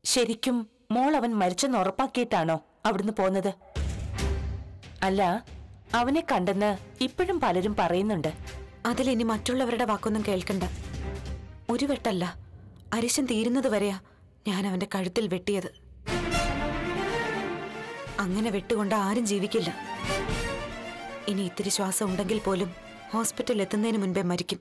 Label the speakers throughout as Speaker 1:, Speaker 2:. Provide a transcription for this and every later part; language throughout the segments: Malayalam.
Speaker 1: ശരിക്കും മോൾ അവൻ മരിച്ചെന്ന് ഉറപ്പാക്കിയിട്ടാണോ അവിടുന്ന് പോന്നത് അല്ല അവനെ കണ്ടെന്ന് ഇപ്പോഴും പലരും പറയുന്നുണ്ട്
Speaker 2: അതിലിനി മറ്റുള്ളവരുടെ വാക്കൊന്നും കേൾക്കണ്ട ഒരു വെട്ടല്ല അരിശം തീരുന്നത് വരെയാ ഞാൻ അവന്റെ കഴുത്തിൽ വെട്ടിയത് അങ്ങനെ വെട്ടുകൊണ്ട് ആരും ജീവിക്കില്ല ഇനി ഇത്തിരി ശ്വാസം ഉണ്ടെങ്കിൽ പോലും ഹോസ്പിറ്റലിൽ എത്തുന്നതിന് മുൻപേ മരിക്കും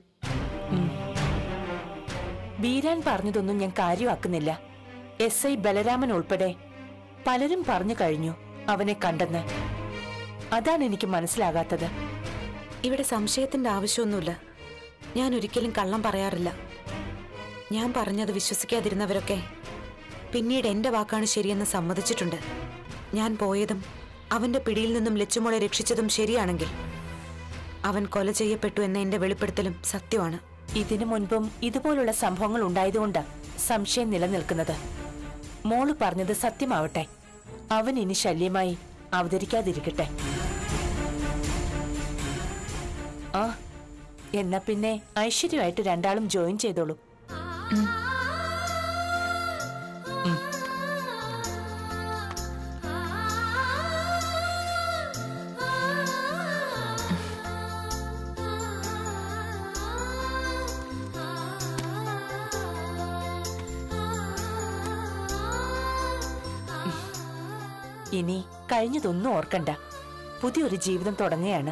Speaker 1: ബീരാൻ പറഞ്ഞതൊന്നും ഞാൻ കാര്യമാക്കുന്നില്ല എസ് ഐ ബലരാമൻ ഉൾപ്പെടെ പലരും പറഞ്ഞു കഴിഞ്ഞു അവനെ കണ്ടെന്ന് അതാണ് എനിക്ക് മനസ്സിലാകാത്തത്
Speaker 2: ഇവിടെ സംശയത്തിന്റെ ആവശ്യമൊന്നുമില്ല ഞാൻ ഒരിക്കലും കള്ളം പറയാറില്ല ഞാൻ പറഞ്ഞത് വിശ്വസിക്കാതിരുന്നവരൊക്കെ പിന്നീട് എന്റെ വാക്കാണ് ശരിയെന്ന് സമ്മതിച്ചിട്ടുണ്ട് ഞാൻ പോയതും അവന്റെ പിടിയിൽ നിന്നും ലച്ചുമോളെ രക്ഷിച്ചതും ശരിയാണെങ്കിൽ അവൻ കൊല ചെയ്യപ്പെട്ടു എന്ന എന്റെ വെളിപ്പെടുത്തലും സത്യമാണ്
Speaker 1: ഇതിനു മുൻപും ഇതുപോലുള്ള സംഭവങ്ങൾ ഉണ്ടായതുകൊണ്ട് സംശയം നിലനിൽക്കുന്നത് മോള് പറഞ്ഞത് സത്യമാവട്ടെ അവൻ ഇനി ശല്യമായി അവതരിക്കാതിരിക്കട്ടെ ആ എന്നാ പിന്നെ ഐശ്വര്യമായിട്ട് രണ്ടാളും ജോയിൻ ചെയ്തോളൂ ഇനി കഴിഞ്ഞതൊന്നും ഓർക്കണ്ട പുതിയൊരു ജീവിതം തുടങ്ങുകയാണ്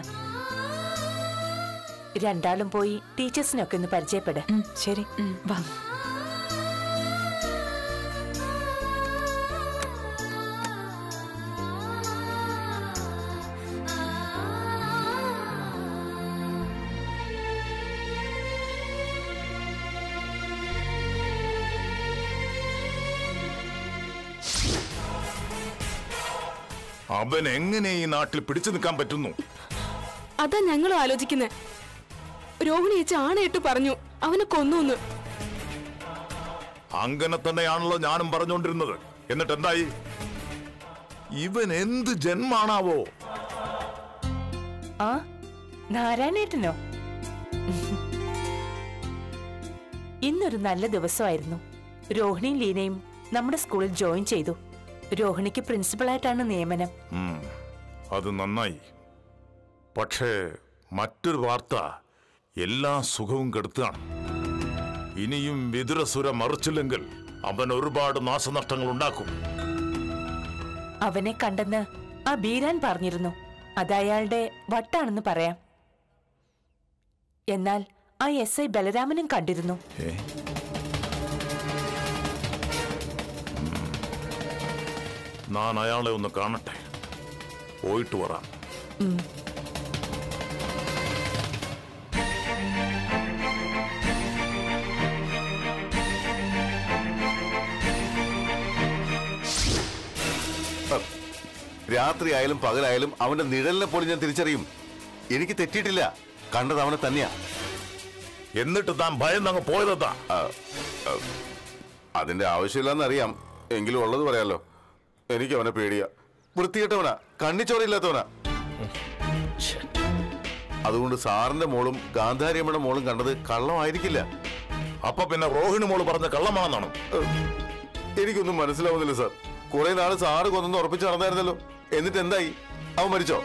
Speaker 1: രണ്ടാളും പോയി ടീച്ചേഴ്സിനൊക്കെ ഒന്ന് പരിചയപ്പെട്
Speaker 2: ശരി വാ
Speaker 3: അവൻ എങ്ങനെ ഈ നാട്ടിൽ പിടിച്ചു നിൽക്കാൻ പറ്റുന്നു
Speaker 4: അതാ ഞങ്ങളും ആലോചിക്കുന്നത് രോഹിണി ചേച്ചി ആണയിട്ട് പറഞ്ഞു അവനെ കൊന്നു
Speaker 3: അങ്ങനെ തന്നെയാണല്ലോ ഞാനും പറഞ്ഞുകൊണ്ടിരുന്നത് എന്നിട്ട് എന്തായി ഇവൻ എന്ത് ജന്മാണാവോ
Speaker 1: ആ നാരായണേട്ടനോ ഇന്നൊരു നല്ല ദിവസമായിരുന്നു രോഹിണിയും ലീനയും നമ്മുടെ സ്കൂളിൽ ജോയിൻ ചെയ്തു രോഹിണിക്ക് പ്രിൻസിപ്പളായിട്ടാണ് നിയമനം
Speaker 3: ഉം, അത് നന്നായി പക്ഷേ മറ്റൊരു വാർത്ത എല്ലാ സുഖവും കെടുത്തുകയാണ് ഇനിയും വിതുരസുര മറിച്ചില്ലെങ്കിൽ അവൻ ഒരുപാട് നാശനഷ്ടങ്ങൾ ഉണ്ടാക്കും
Speaker 1: അവനെ കണ്ടെന്ന് ആ ബീരാൻ പറഞ്ഞിരുന്നു അത് അയാളുടെ വട്ടാണെന്ന് പറയാം എന്നാൽ ആ എസ് ഐ ബലരാമനും കണ്ടിരുന്നു
Speaker 3: ഏ? ഉം. ഞാൻ അയാളെ ഒന്ന് കാണട്ടെ പോയിട്ട് വരാം
Speaker 5: രാത്രിയായാലും പകലായാലും അവന്റെ നിഴലിനെ പോലും ഞാൻ തിരിച്ചറിയും എനിക്ക് തെറ്റിയിട്ടില്ല കണ്ടത് അവനെ തന്നെയാ
Speaker 3: എന്നിട്ട് താൻ ഭയന്നങ്ങ് പോയതെന്താ
Speaker 5: ആ, ആ, അതിന്റെ ആവശ്യമില്ലെന്ന് അറിയാം എങ്കിലും ഉള്ളത് പറയാലോ എനിക്ക് അവനെ പേടിയാ വൃത്തികെട്ടവനാ കണ്ണിച്ചോറില്ലാത്തവനാ അതുകൊണ്ട് സാറിന്റെ മോളും ഗാന്ധാരിയമ്മയുടെ മോളും കണ്ടത് കള്ളമായിരിക്കില്ല
Speaker 3: അപ്പൊ പിന്നെ റോഹിണി മോള് പറഞ്ഞ കള്ളമാണെന്നാണ്
Speaker 5: ഏഹ്, എനിക്കൊന്നും മനസ്സിലാവുന്നില്ല സാർ കുറെ നാള് സാറ് കൊന്നു ഉറപ്പിച്ച് നടന്നായിരുന്നല്ലോ എന്നിട്ട് എന്തായി അവൻ മരിച്ചോ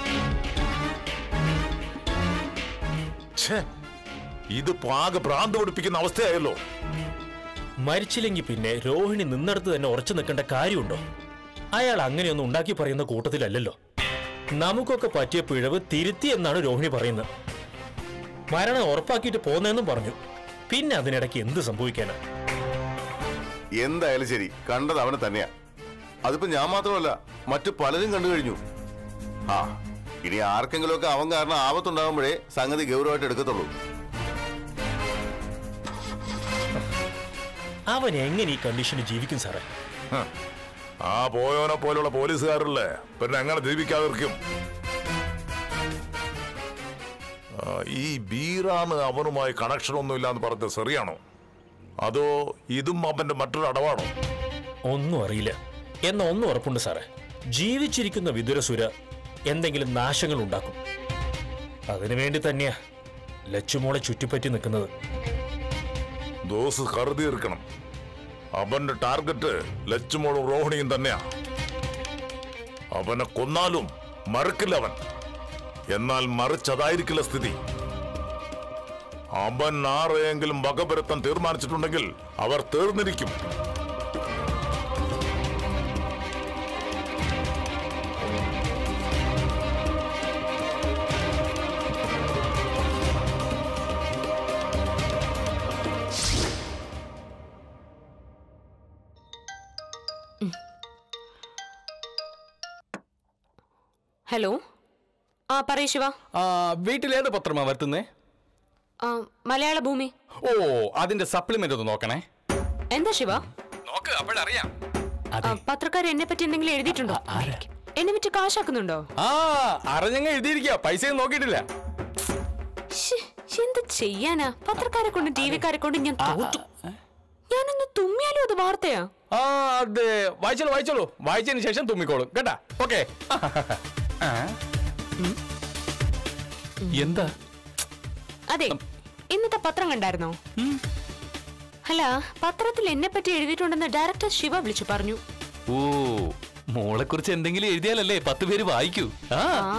Speaker 3: ഛേ ഇത് പാക ഭ്രാന്ത് പഠിപ്പിക്കുന്ന അവസ്ഥയായല്ലോ
Speaker 6: മരിച്ചില്ലെങ്കിൽ പിന്നെ രോഹിണി നിന്നിടത്ത് തന്നെ ഉറച്ചു നിൽക്കേണ്ട കാര്യമുണ്ടോ അയാൾ അങ്ങനെയൊന്നും ഉണ്ടാക്കി പറയുന്ന കൂട്ടത്തിലല്ലല്ലോ നമുക്കൊക്കെ പറ്റിയ പിഴവ് തിരുത്തി എന്നാണ് രോഹിണി പറയുന്നത് മരണം ഉറപ്പാക്കിയിട്ട് പോന്നെന്നും പറഞ്ഞു പിന്നെ അതിനിടയ്ക്ക് എന്ത് സംഭവിക്കാനാ
Speaker 5: എന്തായാലും ശരി കണ്ടത് അവനെ തന്നെയാ അതിപ്പോ ഞാൻ മാത്രമല്ല മറ്റു പലരും കണ്ടു കഴിഞ്ഞു ആ ഇനി ആർക്കെങ്കിലുമൊക്കെ അവൻ കാരണം ആപത്തുണ്ടാകുമ്പോഴേ സംഗതി ഗൗരവമായിട്ട് എടുക്കത്തുള്ളൂ
Speaker 6: അവൻ എങ്ങനെ ഈ കണ്ടീഷനിൽ ജീവിക്കും സാറേ
Speaker 3: ഹ. ആ പോയോനെ പോലുള്ള പോലീസുകാരല്ലേ പിന്നെ എങ്ങനെ ജീവിക്കാതിരിക്കും ആ, ഈ ബീറാണ് അവനുമായി കണക്ഷൻ ഒന്നും ഇല്ലാന്ന് പറഞ്ഞത് ശരിയാണോ അതോ ഇതും അവന്റെ മറ്റൊരു അടവാണോ
Speaker 6: ഒന്നും അറിയില്ല എന്ന ഒന്നും ഉറപ്പുണ്ട് സാറേ ജീവിച്ചിരിക്കുന്ന വിതുരസുര എന്തെങ്കിലും നാശങ്ങൾ ഉണ്ടാക്കും അതിനുവേണ്ടി തന്നെയാ ലച്ചുമോളെ ചുറ്റിപ്പറ്റി നിൽക്കുന്നത്
Speaker 3: ദോസ് കരുതി ഇരിക്കണം അവന്റെ ടാർഗറ്റ് ലച്ചുമോളും റോഹിണിയും തന്നെയാ അവനെ കൊന്നാലും മറക്കില്ല അവൻ എന്നാൽ മറിച്ചതായിരിക്കില്ല സ്ഥിതി അവൻ ആരെയെങ്കിലും വകപുരത്താൻ തീർമാനിച്ചിട്ടുണ്ടെങ്കിൽ അവർ തീർന്നിരിക്കും
Speaker 4: ഹലോ ആ പറയൂ ശിവ
Speaker 7: ആ വീട്ടിലേത് പത്രമാ വരുത്തുന്നേ
Speaker 4: ആ, മലയാള ഭൂമി
Speaker 7: ഓ അതിന്റെ സപ്ലിമെന്റ് ഒന്ന് നോക്കണേ
Speaker 4: എന്താ ശിവ
Speaker 7: നോക്ക് അപ്പോഴറിയാം
Speaker 4: ആ, പത്രക്കാർ എന്നെ പറ്റി എന്തെങ്കിലും എഴുതിയിട്ടുണ്ടോ എന്നെ പറ്റി കാശാക്കുന്നുണ്ടോ
Speaker 7: ആ അറിഞ്ഞങ്ങ എഴുതിയിരിക്കുക പൈസ നോക്കിയിട്ടില്ല
Speaker 4: ശ്ശേ, എന്ത് ചെയ്യാനാ പത്രക്കാരെ കൊണ്ട് ടി വിക്കാരെ കൊണ്ട് ഞാൻ തോറ്റു ഞാനൊന്ന് തുമ്മിയാലും അത് വാർത്തയാ
Speaker 7: ആ അത് വായിച്ചോളൂ വായിച്ചോളൂ വായിച്ചതിന് ശേഷം തുമ്മിക്കോളും കേട്ടാ ഓക്കെ എന്താ
Speaker 4: അതെ ഇന്നത്തെ പത്രം കണ്ടായിരുന്നോ അല്ല പത്രത്തിൽ എന്നെ പറ്റി എഴുതിയിട്ടുണ്ടെന്ന് ഡയറക്ടർ ശിവ വിളിച്ചു പറഞ്ഞു
Speaker 8: ഓ മോളെ കുറിച്ച് എന്തെങ്കിലും എഴുതിയാലല്ലേ പത്ത് പേര് വായിക്കൂ ആ
Speaker 4: ആ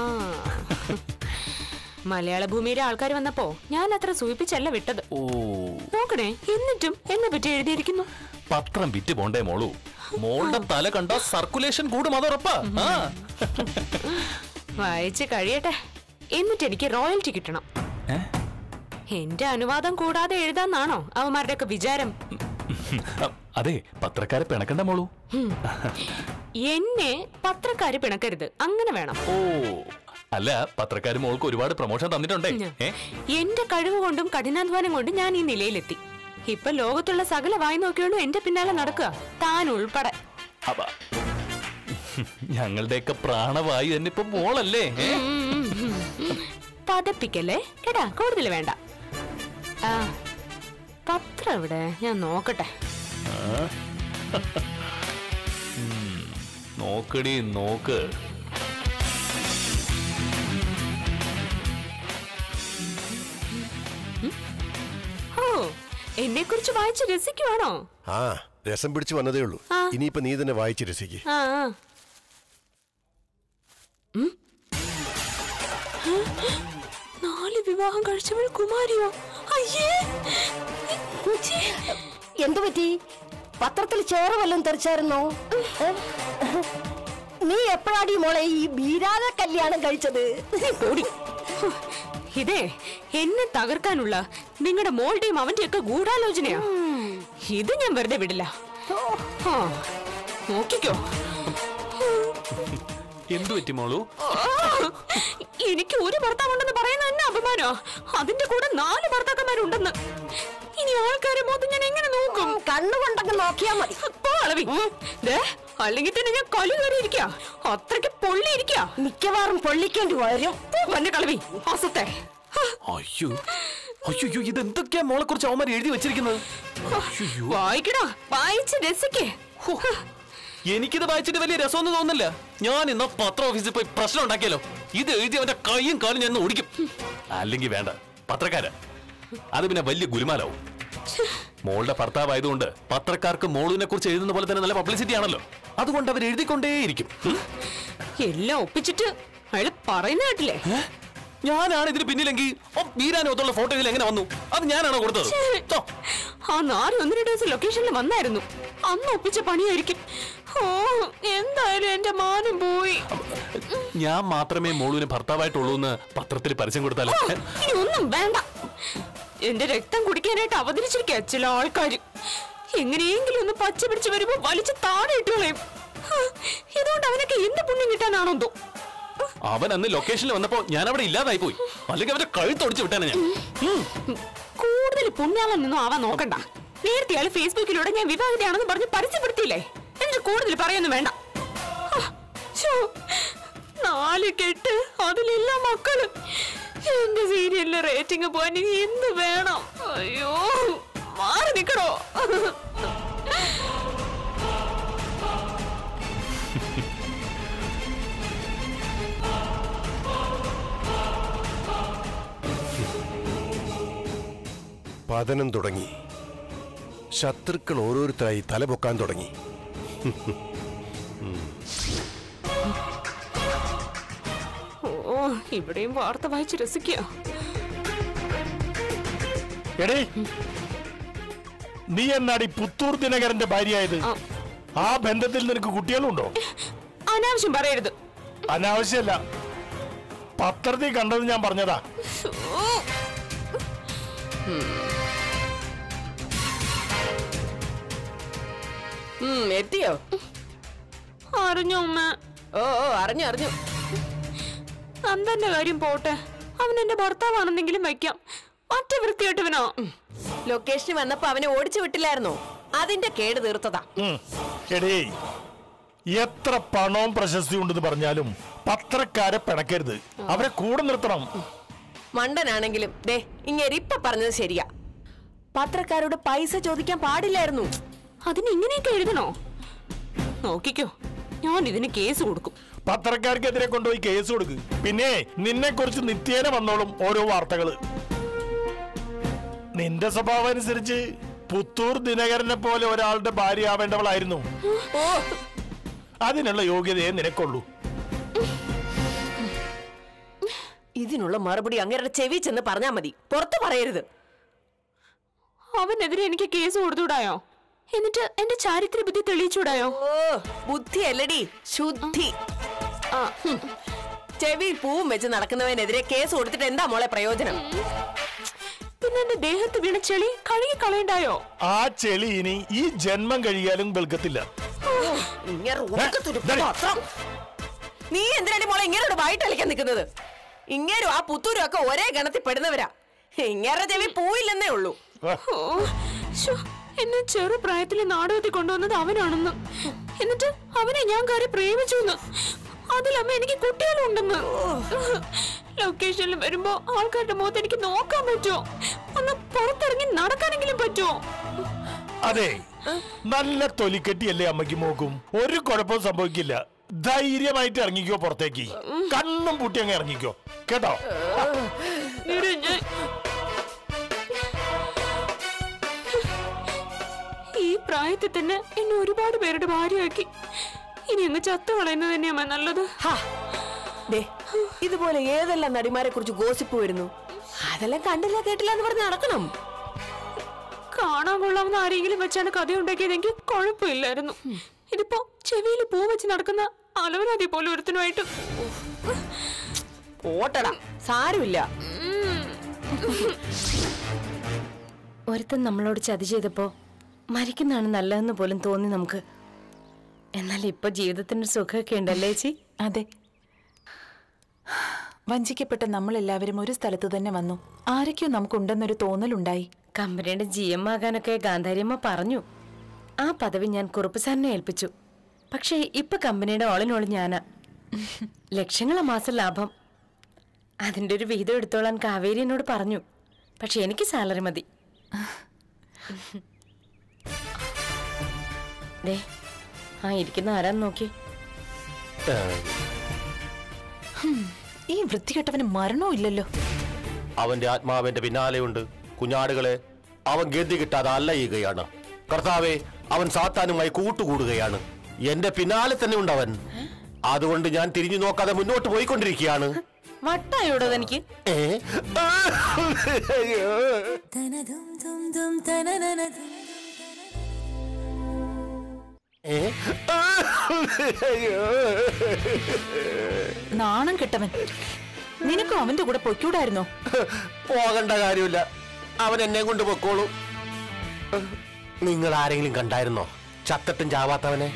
Speaker 4: മലയാള ഭൂമിയിലെ ആൾക്കാർ വന്നപ്പോ ഞാൻ അത്ര സൂചിപ്പിച്ചല്ല വിട്ടത്
Speaker 8: ഓ
Speaker 4: നോക്കണേ എന്നിട്ടും എന്നെ പറ്റി എഴുതിയിരിക്കുന്നു
Speaker 8: പത്രം വിറ്റ് പോണ്ടേ മോളു മോളുടെ തല കണ്ട സർക്കുലേഷൻ കൂടും അതുറപ്പാ ആ
Speaker 4: വായിച്ച് കഴിയട്ടെ എന്നിട്ട് എനിക്ക് റോയൽറ്റി കിട്ടണം
Speaker 8: ഏ?
Speaker 4: എന്റെ അനുവാദം കൂടാതെ എഴുതാന്നാണോ അവന്മാരുടെയൊക്കെ വിചാരം
Speaker 8: അതെ പത്രക്കാരെ പിണക്കണ്ട മോളു
Speaker 4: എന്നെ പത്രക്കാര് പിണക്കരുത് അങ്ങനെ വേണം
Speaker 8: ഓ അല്ല പത്രക്കാര് മോൾക്ക് ഒരുപാട് പ്രൊമോഷൻ തന്നിട്ടുണ്ടേ ഏ
Speaker 4: എന്റെ കഴിവ് കൊണ്ടും കഠിനാധ്വാനം കൊണ്ടും ഞാൻ ഈ നിലയിലെത്തി ഇപ്പൊ ലോകത്തുള്ള സകല വായി നോക്കിയോണ്ടും എന്റെ പിന്നാലെ നടക്കുക താൻ ഉൾപ്പെടെ
Speaker 8: അപ്പ ഞങ്ങളുടെയൊക്കെ പ്രാണവായു തന്നെ ഇപ്പൊ മോളല്ലേ ഏ?
Speaker 4: പതപ്പിക്കല്ലേ കേട്ടാ കൂടുതൽ വേണ്ട ആ പത്രം എവിടെ ഞാൻ നോക്കട്ടെ
Speaker 8: നോക്കടി നോക്ക്
Speaker 4: ഓ എന്നെ കുറിച്ച് വായിച്ച് രസിക്കുവാണോ
Speaker 9: ആ രസം പിടിച്ചു വന്നതേ ഉള്ളൂ
Speaker 4: ആ.
Speaker 9: ഇനിയിപ്പോ നീ തന്നെ വായിച്ച് രസിക്ക്
Speaker 4: ആ ആ. ഉം. ഹ? നാല് വിവാഹം കഴിച്ചവൾ കുമാരിയോ അയ്യേ ഛീ.
Speaker 10: എന്തു പറ്റി പത്രത്തിൽ ചേറ് വല്ലതും തെറിച്ചായിരുന്നോ ഏ? നീ എപ്പോഴാടി മോളെ ഈ ബീരാത കല്യാണം കഴിച്ചത്
Speaker 4: ഓടി ഹ്. ഇതേ എന്നെ തകർക്കാനുള്ള നിങ്ങളുടെ മോളുടെയും അവന്റെയൊക്കെ ഗൂഢാലോചനയാ ഇത് ഞാൻ വെറുതെ വിടില്ല ആ, നോക്കിക്കോ
Speaker 8: എന്തു പറ്റി മോളു
Speaker 4: ആ, എനിക്ക് ഒരു ഭർത്താവുണ്ടെന്ന് പറയുന്ന എന്നെ അപമാനോ അതിന്റെ കൂടെ നാല് ഭർത്താക്കന്മാരുണ്ടെന്ന് ഇനി ആൾക്കാരെ മൊത്തം ഞാൻ എങ്ങനെ നോക്കും
Speaker 10: കണ്ണുകൊണ്ടൊക്കെ നോക്കിയാ മതി
Speaker 4: പോ, അളവി ദേ, അല്ലെങ്കിൽ തന്നെ ഞാൻ കലി കയറിയിരിക്ക അത്രയ്ക്ക് പൊള്ളിയിരിക്ക
Speaker 10: മിക്കവാറും പൊള്ളിക്കേണ്ടി വരും
Speaker 4: വന്നെ കളവി അസത്തെ
Speaker 8: അയ്യോ അയ്യോ ഇതെന്തൊക്കെയാ മോളെ കുറിച്ച് അവന്മാർ എഴുതി വെച്ചിരിക്കുന്നത് അയ്യോ
Speaker 4: വായിക്കടാ വായിച്ച് രസിക്കേ
Speaker 8: ഹോ, എനിക്കിത് വായിച്ചിട്ട് വലിയ രസമൊന്നും തോന്നുന്നില്ല ഞാൻ ഇന്ന് പത്ര ഓഫീസിൽ പോയി പ്രശ്നം ഉണ്ടാക്കിയല്ലോ ഇത് എഴുതി അവന്റെ കൈയും കാലും ഞാൻ ഒന്ന് ഓടിക്കും അല്ലെങ്കിൽ വേണ്ട പത്രക്കാര് അത് പിന്നെ വലിയ ഗുരുമാലാവും മോളുടെ ഭർത്താവായതുകൊണ്ട് പത്രക്കാർക്ക് മോളുവിനെ കുറിച്ച് എഴുതുന്ന പോലെ തന്നെ നല്ല പബ്ലിസിറ്റി ആണല്ലോ അതുകൊണ്ട് അവർ എഴുതിക്കൊണ്ടേയിരിക്കും ഉം.
Speaker 4: എല്ലാം ഒപ്പിച്ചിട്ട് അയാള് പറയുന്ന കേട്ടില്ലേ
Speaker 8: ഏ? ഞാനാണ് ഇതിന് പിന്നിലെങ്കിൽ വീരാനൊത്തുള്ള ഫോട്ടോ ഇതിൽ എങ്ങനെ വന്നു അത് ഞാനാണോ കൊടുത്തത് ട്ടോ.
Speaker 4: ആ നാല് ഒന്ന് രണ്ട് ദിവസം ലൊക്കേഷനിൽ വന്നായിരുന്നു അന്ന് ഒപ്പിച്ച പണിയായിരിക്കും ഓ എന്തായാലും എന്റെ മാനം പോയി
Speaker 8: ഞാൻ മാത്രമേ മോളുവിന് ഭർത്താവായിട്ടുള്ളൂ എന്ന് പത്രത്തിൽ പരസ്യം കൊടുത്താലേ
Speaker 4: ഓ, ഇനി ഒന്നും വേണ്ട എന്റെ രക്തം കുടിക്കാനായിട്ട് അവതരിച്ചിരിക്കുക ചില ആൾക്കാര് എങ്ങനെയെങ്കിലും ഒന്ന് പച്ച പിടിച്ച് വരുമ്പോ വലിച്ച് താഴെ ഇട്ട് കളയും ഹാ, ഇതുകൊണ്ട് അവനൊക്കെ എന്ത് പുണ്യം കിട്ടാനാണോ എന്തോ
Speaker 8: അവൻ അന്ന് ലൊക്കേഷനിൽ വന്നപ്പോ ഞാൻ അവിടെ ഇല്ലാതായി പോയി അല്ലെങ്കിൽ അവന്റെ കഴുത്തൊടിച്ച് വിട്ടാനെ ഞാൻ ഉം.
Speaker 4: കൂടുതൽ പുണ്യാളെന്നൊന്നും ആവാൻ നോക്കണ്ട നേരത്തെ ആള് ഫേസ്ബുക്കിലൂടെ ഞാൻ വിവാഹിതയാണെന്ന് പറഞ്ഞ് പരസ്യപ്പെടുത്തിയില്ലേ എന്നിട്ട് കൂടുതൽ പറയൊന്നും വേണ്ട ഹാ, ശ്ശോ, നാല് കെട്ട് അതിലെല്ലാം മക്കള് എന്റെ സീരിയലിലെ റേറ്റിംഗ് പോകാൻ ഇനി എന്ത് വേണം അയ്യോ മാറി നിക്കണോ
Speaker 9: പതനം തുടങ്ങി ശത്രുക്കൾ ഓരോരുത്തരായി തല പൊക്കാൻ തുടങ്ങി
Speaker 4: ഓ ഇവിടെയും വാർത്ത വായിച്ച് രസിക്കുക
Speaker 11: എടേ നീ എന്നാടി പുത്തൂർ ദിനകരന്റെ ഭാര്യയായത് ആ ബന്ധത്തിൽ നിനക്ക് കുട്ടികളുണ്ടോ
Speaker 4: അനാവശ്യം പറയരുത്
Speaker 11: അനാവശ്യമല്ല പത്രത്തിൽ കണ്ടത് ഞാൻ പറഞ്ഞതാ
Speaker 10: ഉം, എത്തിയോ
Speaker 4: അറിഞ്ഞു ഉമ്മ
Speaker 10: ഓ ഓ അറിഞ്ഞു അറിഞ്ഞു
Speaker 4: നന്ദന്റെ കാര്യം പോട്ടെ അവൻ എന്റെ ഭർത്താവാണെന്നെങ്കിലും വയ്ക്കാം മറ്റേ വൃത്തികെട്ടവനോ
Speaker 10: ലൊക്കേഷനിൽ വന്നപ്പോ അവനെ ഓടിച്ചു വിട്ടില്ലായിരുന്നോ അതിന്റെ കേട് തീർത്തതാ
Speaker 11: ഉം. എടേ എത്ര പണവും പ്രശസ്തിയും ഉണ്ടെന്ന് പറഞ്ഞാലും പത്രക്കാരെ പിണക്കരുത് അവരെ കൂടെ നിർത്തണം
Speaker 10: മണ്ടനാണെങ്കിലും ദേ ഇങ്ങനെ ഇപ്പൊ പറഞ്ഞത് ശരിയാ പത്രക്കാരോട് പൈസ ചോദിക്കാൻ പാടില്ലായിരുന്നു
Speaker 4: അതിന് ഇങ്ങനെയൊക്കെ എഴുതണോ നോക്കിക്കോ ഞാൻ ഇതിന് കേസ് കൊടുക്കും
Speaker 11: പത്രക്കാർക്കെതിരെ കൊണ്ടുപോയി കേസ് കൊടുക്ക് പിന്നെ നിന്നെ കുറിച്ച് നിത്യേന വന്നോളും ഓരോ വാർത്തകള് നിന്റെ സ്വഭാവം അനുസരിച്ച് പുത്തൂർ ദിനകരനെ പോലെ ഒരാളുടെ ഭാര്യ ആവേണ്ടവളായിരുന്നു
Speaker 10: ഓ
Speaker 11: അതിനുള്ള യോഗ്യതയെ നിനക്കുള്ളൂ
Speaker 10: ഇതിനുള്ള മറുപടി അങ്ങേരുടെ ചെവി ചെന്ന് പറഞ്ഞാ മതി പുറത്ത് പറയരുത്
Speaker 4: അവനെതിരെ എനിക്ക് കേസ് കൊടുത്തുകൂടായോ എന്നിട്ട് എന്റെ ചാരിത്ര ബുദ്ധി തെളിയിച്ചൂടായോ
Speaker 10: ഓ ബുദ്ധി അല്ലടി ശുദ്ധി ആ ഹും. ചെവിയിൽ പൂവും വെച്ച് നടക്കുന്നവനെതിരെ കേസ് കൊടുത്തിട്ട് എന്താ മോളെ പ്രയോജനം
Speaker 4: പിന്നെ എന്റെ ദേഹത്ത് വീണ ചെളി കഴുകി കളയണ്ടായോ
Speaker 11: ആ ചെളി ഇനി ഈ ജന്മം കഴിയാലും വെളുക്കത്തില്ല
Speaker 10: ഇങ്ങനെ ഉറക്കത്തൊരു
Speaker 11: ദേ.
Speaker 10: പത്രം. നീ എന്തിനാണ് മോളെ ഇങ്ങനെ വായിട്ട് കളിക്കാൻ നിൽക്കുന്നത് ഇങ്ങേരും ആ പുത്തൂരും ഒക്കെ ഒരേ ഗണത്തിൽ പെടുന്നവരാ ഇങ്ങേരുടെ ചെവി പൂവില്ലെന്നേ ഉള്ളൂ
Speaker 4: ഓ, ശ്ശോ, എന്നെ ചെറുപ്രായത്തിൽ നാടകത്തിൽ കൊണ്ടുവന്നത് അവനാണെന്ന് എന്നിട്ട് അവനെ ഞാൻ കയറി പ്രേമിച്ചു അതിലമ്മ എനിക്ക് കുട്ടികളുണ്ടെന്ന് ലൊക്കേഷനിൽ വരുമ്പോ ആൾക്കാരുടെ മുഖത്ത് എനിക്ക് നോക്കാൻ പറ്റുമോ ഒന്ന് പുറത്തിറങ്ങി നടക്കാനെങ്കിലും പറ്റുമോ
Speaker 11: അതെ നല്ല തൊലിക്കെട്ടിയല്ലേ അമ്മയ്ക്ക് മോക്കും ഒരു കുഴപ്പവും സംഭവിക്കില്ല ധൈര്യമായിട്ട് ഇറങ്ങിക്കോ പുറത്തേക്ക് കണ്ണും പൂട്ടി അങ്ങ് ഇറങ്ങിക്കോ കേട്ടോ
Speaker 4: എടി, ഞാൻ- ഈ പ്രായത്തിൽ തന്നെ എന്നെ ഒരുപാട് പേരുടെ ഭാര്യയാക്കി ഇനി അങ്ങ് ചത്തു കളയുന്നത് തന്നെയാ നല്ലത്
Speaker 10: ഹാ, ദേ, ഇതുപോലെ ഏതെല്ലാം നടിമാരെ കുറിച്ച് ഗോസിപ്പ് വരുന്നു അതെല്ലാം കണ്ടില്ല കേട്ടില്ല എന്ന് പറഞ്ഞ് നടക്കണം
Speaker 4: കാണാൻ കൊള്ളാവുന്ന ആരെങ്കിലും വെച്ചാണ് കഥ ഉണ്ടാക്കിയതെങ്കിൽ കുഴപ്പമില്ലായിരുന്നു ഇതിപ്പോ ചെവിയിൽ പൂ വെച്ച് നടക്കുന്ന അലവരാതി പോലെ ഒരുത്തനുമായിട്ട്
Speaker 10: ഓട്ടടാ സാരമില്ല
Speaker 12: ഒരുത്തൻ നമ്മളോട് ചതി ചെയ്തപ്പോ മരിക്കുന്നതാണ് നല്ലതെന്ന് പോലും തോന്നി നമുക്ക് എന്നാൽ ഇപ്പൊ ജീവിതത്തിന് സുഖമൊക്കെ ഉണ്ടല്ലേ ചേച്ചി
Speaker 1: അതെ വഞ്ചിക്കപ്പെട്ട നമ്മളെല്ലാവരും ഒരു സ്ഥലത്ത് തന്നെ വന്നു ആരൊക്കെയോ നമുക്കുണ്ടെന്നൊരു തോന്നലുണ്ടായി
Speaker 12: കമ്പനിയുടെ ജി എം ആകാനൊക്കെ ഗാന്ധാരിയമ്മ പറഞ്ഞു ആ പദവി ഞാൻ കുറുപ്പ് സാറിനെ ഏൽപ്പിച്ചു പക്ഷേ ഇപ്പൊ കമ്പനിയുടെ ഓളിനോള് ഞാനാ ലക്ഷങ്ങളെ മാസം ലാഭം അതിന്റെ ഒരു വിഹിതം എടുത്തോളാൻ കാവേരി എന്നോട് പറഞ്ഞു പക്ഷെ എനിക്ക് സാലറി മതി ദേ ആ ഇരിക്കുന്ന ആരാന്ന് നോക്കി
Speaker 1: ഈ വൃത്തികെട്ടവന് മരണവും ഇല്ലല്ലോ
Speaker 9: അവന്റെ ആത്മാവിന്റെ പിന്നാലെയുണ്ട് കുഞ്ഞാടുകളെ അവൻ ഗതി കിട്ടാതെ അല്ലയുകയാണ് കർത്താവെ അവൻ സാത്താനുമായി കൂട്ടുകൂടുകയാണ് എന്റെ പിന്നാലെ തന്നെ ഉണ്ട് അവൻ അതുകൊണ്ട് ഞാൻ തിരിഞ്ഞു നോക്കാതെ മുന്നോട്ട് പോയിക്കൊണ്ടിരിക്കുകയാണ്
Speaker 12: വട്ടായോടോ എനിക്ക്
Speaker 9: ഏ ഏ?
Speaker 1: നാണം കെട്ടവൻ നിനക്കും അവന്റെ കൂടെ പൊയ്ക്കൂടായിരുന്നോ
Speaker 9: പോകണ്ട കാര്യമില്ല അവൻ എന്നെ കൊണ്ട് പൊക്കോളൂ നിങ്ങൾ ആരെങ്കിലും കണ്ടായിരുന്നോ ചത്തട്ടും ചാവാത്തവനെ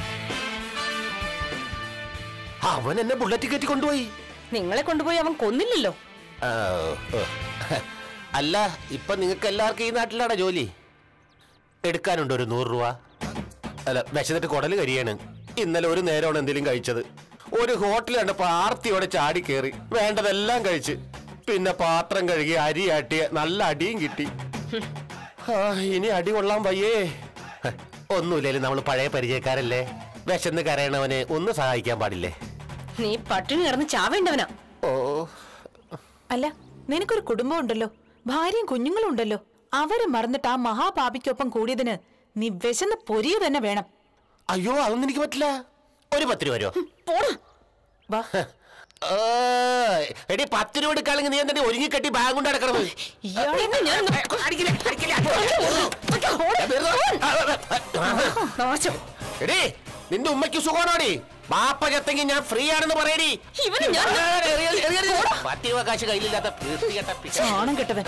Speaker 9: അവൻ എന്നെ ബുള്ളറ്റ് കയറ്റി കൊണ്ടുപോയി
Speaker 12: നിങ്ങളെ കൊണ്ടുപോയി അവൻ കൊന്നില്ലല്ലോ
Speaker 9: ആ, ഓ. അല്ല ഇപ്പൊ നിങ്ങൾക്ക് എല്ലാവർക്കും ഈ നാട്ടിലാണ് ജോലി എടുക്കാനുണ്ടോ ഒരു നൂറ് രൂപ അല്ല വിശന്നിട്ട് കുടല് കരിയാണ് ഇന്നലെ ഒരു നേരമാണ് എന്തെങ്കിലും കഴിച്ചത് ഒരു ഹോട്ടൽ കണ്ടപ്പോ ആർത്തിയോടെ ചാടി കയറി വേണ്ടതെല്ലാം കഴിച്ച് പിന്നെ പാത്രം കഴുകി അരി ആട്ടിയ നല്ല അടിയും കിട്ടി ആ, ഇനി അടി കൊള്ളാൻ വയ്യേ ഹ, ഒന്നുമില്ലേലും നമ്മൾ പഴയ പരിചയക്കാരല്ലേ വിശന്ന് കരയണവനെ ഒന്ന് സഹായിക്കാൻ പാടില്ലേ
Speaker 12: നീ പട്ടിണി കിടന്ന് ചാവേണ്ടവനാ
Speaker 9: ഓ
Speaker 1: അല്ല നിനക്കൊരു കുടുംബം ഉണ്ടല്ലോ ഭാര്യയും കുഞ്ഞുങ്ങളും ഉണ്ടല്ലോ അവരെ മറന്നിട്ട് ആ മഹാപാപിക്കൊപ്പം കൂടിയതിന്
Speaker 2: നീ വിശന്ന് പൊരിയ തന്നെ വേണം
Speaker 9: അയ്യോ അതൊന്നും എനിക്ക് പറ്റില്ല ഒരു പത്ത് രൂപ വരുമോ
Speaker 2: വാ
Speaker 9: ഏ, എടി പത്ത് രൂപ എടുക്കാണെങ്കിൽ നീ എന്താ ഒരുങ്ങി കെട്ടി ബാഗ് കൊണ്ട് നടക്കണത്
Speaker 2: ഇയാളെ ഞാൻ
Speaker 9: അടിക്കില്ല, അടിക്കില്ല. ഞാൻ വെറുതെ-
Speaker 2: നാശം
Speaker 9: എടി നിന്റെ ഉമ്മയ്ക്ക് സുഖമാണോടി ബാപ്പ ചത്തെങ്കിൽ ഞാൻ ഫ്രീ ആണെന്ന് പറയടി
Speaker 2: ഇവന് ഞാൻ-
Speaker 9: എറി, എറി, എറി, എറി. പത്ത് രൂപ കാശ് കയ്യിലില്ലാത്ത വൃത്തികെട്ട പിശാച്.
Speaker 2: ചാണം കെട്ടവൻ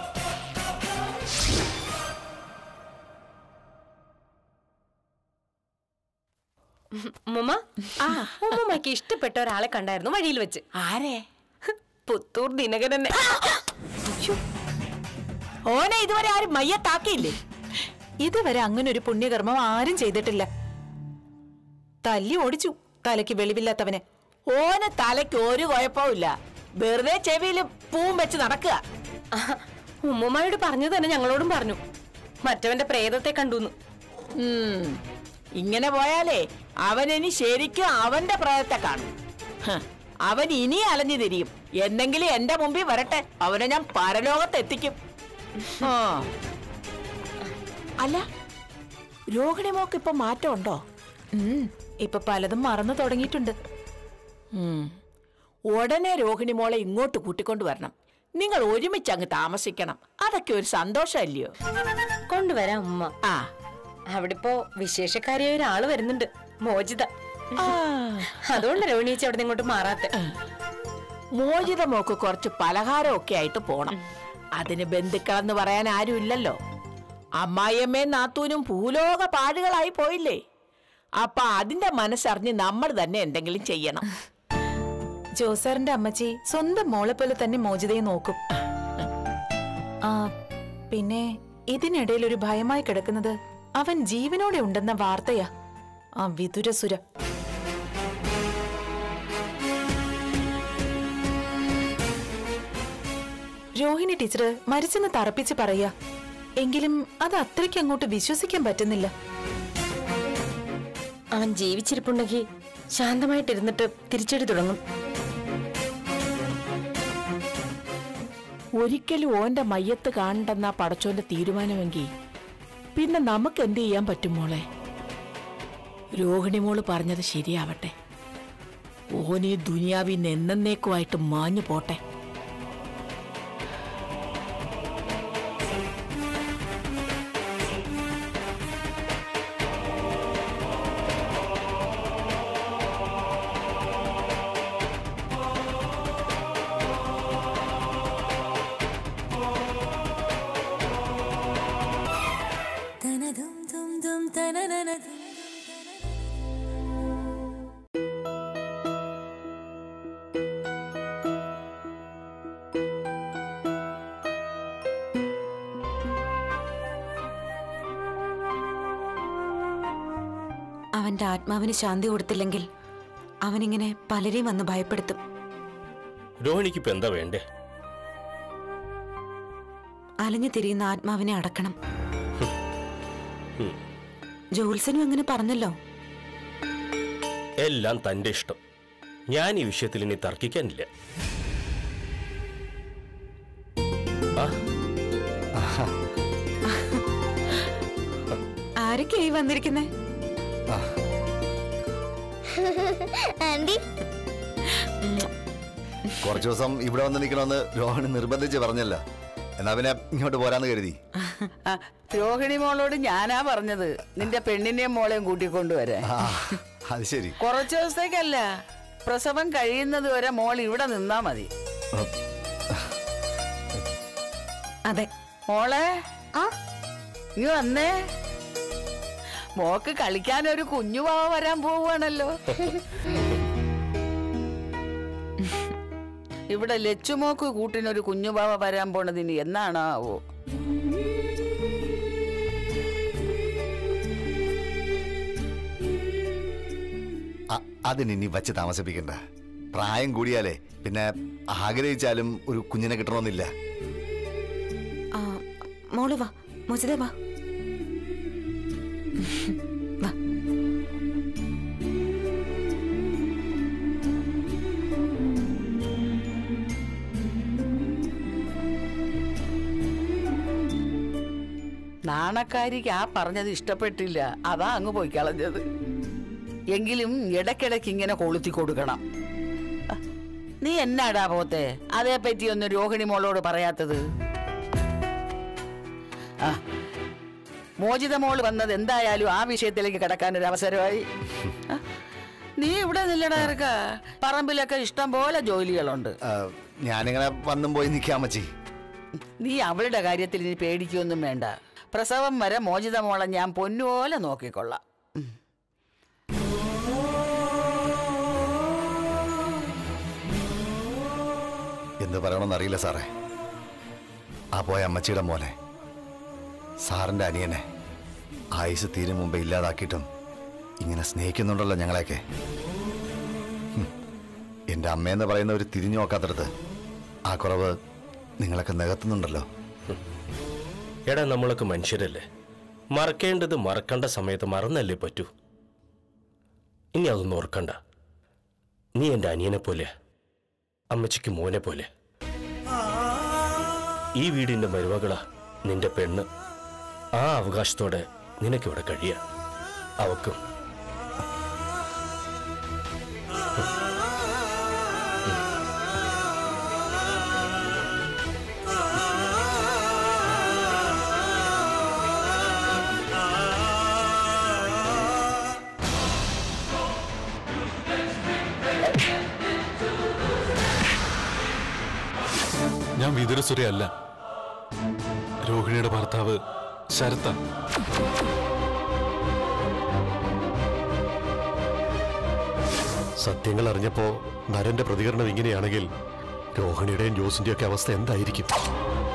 Speaker 12: ഉമ്മ ഉമ്മമ്മയ്ക്ക് ഇഷ്ടപ്പെട്ട ഒരാളെ കണ്ടായിരുന്നു വഴിയിൽ വെച്ച്
Speaker 1: ആരെ
Speaker 12: പുത്തൂർ ദിനകരനെ
Speaker 1: ഓനെ ഇതുവരെ ആരും മയ്യത്താക്കിയില്ലേ
Speaker 2: ഇതുവരെ അങ്ങനെ ഒരു പുണ്യകർമ്മം ആരും ചെയ്തിട്ടില്ല തല്ലി ഓടിച്ചു തലയ്ക്ക് വെളിവില്ലാത്തവനെ
Speaker 1: ഓന് തലയ്ക്ക് ഒരു കുഴപ്പമില്ല വെറുതെ ചെവിയിൽ പൂവും വെച്ച് നടക്കുക
Speaker 12: ഉമ്മമാരോട് പറഞ്ഞു തന്നെ ഞങ്ങളോടും പറഞ്ഞു മറ്റവന്റെ പ്രേതത്തെ കണ്ടുന്നു
Speaker 1: ഉം. ഇങ്ങനെ പോയാലേ അവൻ ഇനി ശരിക്കും അവന്റെ പ്രയത്തെ കാണും ഹ്, അവൻ ഇനി അലഞ്ഞു തിരിയും എന്തെങ്കിലും എന്റെ മുമ്പിൽ വരട്ടെ അവനെ ഞാൻ പരലോകത്ത് എത്തിക്കും ആ. അല്ല രോഹിണി മോക്ക് ഇപ്പൊ മാറ്റമുണ്ടോ
Speaker 2: ഉം, ഇപ്പൊ പലതും മറന്നു തുടങ്ങിയിട്ടുണ്ട്
Speaker 1: ഉം. ഉടനെ രോഹിണി മോളെ ഇങ്ങോട്ട് കൂട്ടിക്കൊണ്ടു വരണം നിങ്ങൾ ഒരുമിച്ച് അങ്ങ് താമസിക്കണം അതൊക്കെ ഒരു സന്തോഷമല്ലയോ
Speaker 12: കൊണ്ടുവരാം ഉമ്മ
Speaker 1: ആ
Speaker 12: അവിടെ ഇപ്പോ വിശേഷക്കാരിയായ ഒരാള് വരുന്നുണ്ട് മോചിത അതുകൊണ്ട് രോഹിണീച്ചി അവിടെ ഇങ്ങോട്ട് മാറാത്തെ
Speaker 1: മോചിത മോക്ക് കുറച്ച് പലഹാരമൊക്കെ ആയിട്ട് പോണം അതിന് ബന്ധുക്കളെന്ന് പറയാൻ ആരുമില്ലല്ലോ അമ്മായിയമ്മയും നാത്തൂനും ഭൂലോക പാടുകളായി പോയില്ലേ അപ്പൊ അതിന്റെ മനസ്സറിഞ്ഞ് നമ്മൾ തന്നെ എന്തെങ്കിലും ചെയ്യണം
Speaker 2: ജോസാറിന്റെ അമ്മച്ചി സ്വന്തം മോളെ പോലെ തന്നെ മോചിതയെ നോക്കും ആ പിന്നെ ഇതിനിടയിൽ ഒരു ഭയമായി കിടക്കുന്നത് അവൻ ജീവനോടെ ഉണ്ടെന്ന വാർത്തയാ ആ വിതുരസുര രോഹിണി ടീച്ചർ മരിച്ചെന്ന് തറപ്പിച്ച് പറയാ എങ്കിലും അത് അത്രയ്ക്ക് അങ്ങോട്ട് വിശ്വസിക്കാൻ പറ്റുന്നില്ല
Speaker 12: അവൻ ജീവിച്ചിരിപ്പുണ്ടെങ്കിൽ ശാന്തമായിട്ടിരുന്നിട്ട് തിരിച്ചടി തുടങ്ങും
Speaker 1: ഒരിക്കലും ഓന്റെ മയ്യത്ത് കാണണ്ടെന്നാ പടച്ചോന്റെ തീരുമാനമെങ്കിൽ പിന്നെ നമുക്ക് എന്ത് ചെയ്യാൻ പറ്റും മോളെ രോഹിണി മോള് പറഞ്ഞത് ശരിയാവട്ടെ ഓനീ ദുനിയാവിന്ന് എന്നേക്കുമായിട്ട് മാഞ്ഞു പോട്ടെ
Speaker 2: അവന്റെ ആത്മാവിന് ശാന്തി കൊടുത്തില്ലെങ്കിൽ അവനിങ്ങനെ പലരെയും വന്ന് ഭയപ്പെടുത്തും
Speaker 6: രോഹിണിക്ക് ഇപ്പൊ എന്താ വേണ്ടേ
Speaker 2: അലഞ്ഞു തിരിയുന്ന ആത്മാവിനെ അടക്കണം
Speaker 6: ഉം.
Speaker 2: ജോത്സനും അങ്ങനെ പറഞ്ഞല്ലോ
Speaker 6: എല്ലാം തന്റെ ഇഷ്ടം ഞാൻ ഈ വിഷയത്തിൽ ഇനി തർക്കിക്കാനില്ല ആ
Speaker 2: ആരൊക്കെയായി വന്നിരിക്കുന്നേ
Speaker 13: ആന്റി
Speaker 5: കുറച്ചു ദിവസം ഇവിടെ വന്ന് നിൽക്കണമെന്ന് രോഹിണി നിർബന്ധിച്ച് പറഞ്ഞല്ലോ എന്നാ പിന്നെ ഇങ്ങോട്ട് പോരാന്ന് കരുതി
Speaker 14: ആ, രോഹിണി മോളോട് ഞാനാ പറഞ്ഞത് നിന്റെ പെണ്ണിനെയും മോളെയും കൂട്ടിക്കൊണ്ടുവരാൻ
Speaker 5: ആ അത് ശരി
Speaker 14: കുറച്ചു ദിവസത്തേക്കല്ല പ്രസവം കഴിയുന്നത് വരെ മോൾ ഇവിടെ നിന്നാ മതി
Speaker 2: അതെ
Speaker 14: മോളെ നീ വന്നേ മോക്ക് കളിക്കാൻ ഒരു കുഞ്ഞുവാവ വരാൻ പോവുകയാണല്ലോ ഇവിടെ ലച്ചുമോക്ക് കൂട്ടിനൊരു കുഞ്ഞുവാവ വരാൻ പോണതിന് എന്നാണാവോ
Speaker 5: അ- അതിനി വച്ച് താമസിപ്പിക്കണ്ട പ്രായം കൂടിയാലേ പിന്നെ ആഗ്രഹിച്ചാലും ഒരു കുഞ്ഞിനെ കിട്ടണമെന്നില്ല
Speaker 2: ആ, മോള് വാ മോചിത വാ വാ
Speaker 14: നാണക്കാരിക്ക് ആ പറഞ്ഞത് ഇഷ്ടപ്പെട്ടില്ല അതാ അങ്ങ് പോയി കളഞ്ഞത് എങ്കിലും ഇടയ്ക്കിടയ്ക്ക് ഇങ്ങനെ കൊളുത്തി കൊടുക്കണം അഹ്, നീ എന്നാടാ പോത്തെ അതേപ്പറ്റി ഒന്ന് രോഹിണി മോളോട് പറയാത്തത് ആ മോചിത മോള് വന്നത് എന്തായാലും ആ വിഷയത്തിലേക്ക് കിടക്കാൻ ഒരു അവസരമായി ആ, നീ ഇവിടെ നില്ലടാ ഇറക്ക പറമ്പിലൊക്കെ ഇഷ്ടം പോലെ ജോലികളുണ്ട്
Speaker 15: ആ, ഞാനിങ്ങനെ വന്നും പോയി നിൽക്കാം അമ്മച്ചി
Speaker 14: നീ അവളുടെ കാര്യത്തിൽ ഇനി പേടിക്കൊന്നും വേണ്ട പ്രസവം വരെ മോചിത മോളെ ഞാൻ പൊന്നുപോലെ നോക്കിക്കൊള്ളാം
Speaker 15: എന്ത് പറയണമെന്നറിയില്ല സാറേ ആ പോയ അമ്മച്ചിയുടെ മോനെ സാറിന്റെ അനിയനെ ആയുസ് തീരും മുമ്പേ ഇല്ലാതാക്കിയിട്ടും ഇങ്ങനെ സ്നേഹിക്കുന്നുണ്ടല്ലോ ഞങ്ങളെയൊക്കെ ഹും. എന്റെ അമ്മയെന്ന് പറയുന്നവർ തിരിഞ്ഞു നോക്കാത്തടത്ത് ആ കുറവ് നിങ്ങളൊക്കെ നികത്തുന്നുണ്ടല്ലോ
Speaker 6: എടാ നമ്മളൊക്കെ മനുഷ്യരല്ലേ മറക്കേണ്ടത് മറക്കേണ്ട സമയത്ത് മറന്നല്ലേ പറ്റൂ ഇനി അതൊന്നും ഓർക്കണ്ട നീ എൻ്റെ അനിയനെ പോലെ അമ്മച്ചിക്ക് മോനെ പോലെ ഈ വീടിന്റെ മരുമകളാ നിന്റെ പെണ്ണ് ആ അവകാശത്തോടെ നിനക്കിവിടെ കഴിയാ അവക്കും
Speaker 8: ഞാൻ വിതുരസുരയല്ല രോഹിണിയുടെ ഭർത്താവ് ശരത്ത
Speaker 9: സത്യങ്ങൾ അറിഞ്ഞപ്പോ നരന്റെ പ്രതികരണം ഇങ്ങനെയാണെങ്കിൽ രോഹിണിയുടെയും ജോസിന്റെയും ഒക്കെ അവസ്ഥ എന്തായിരിക്കും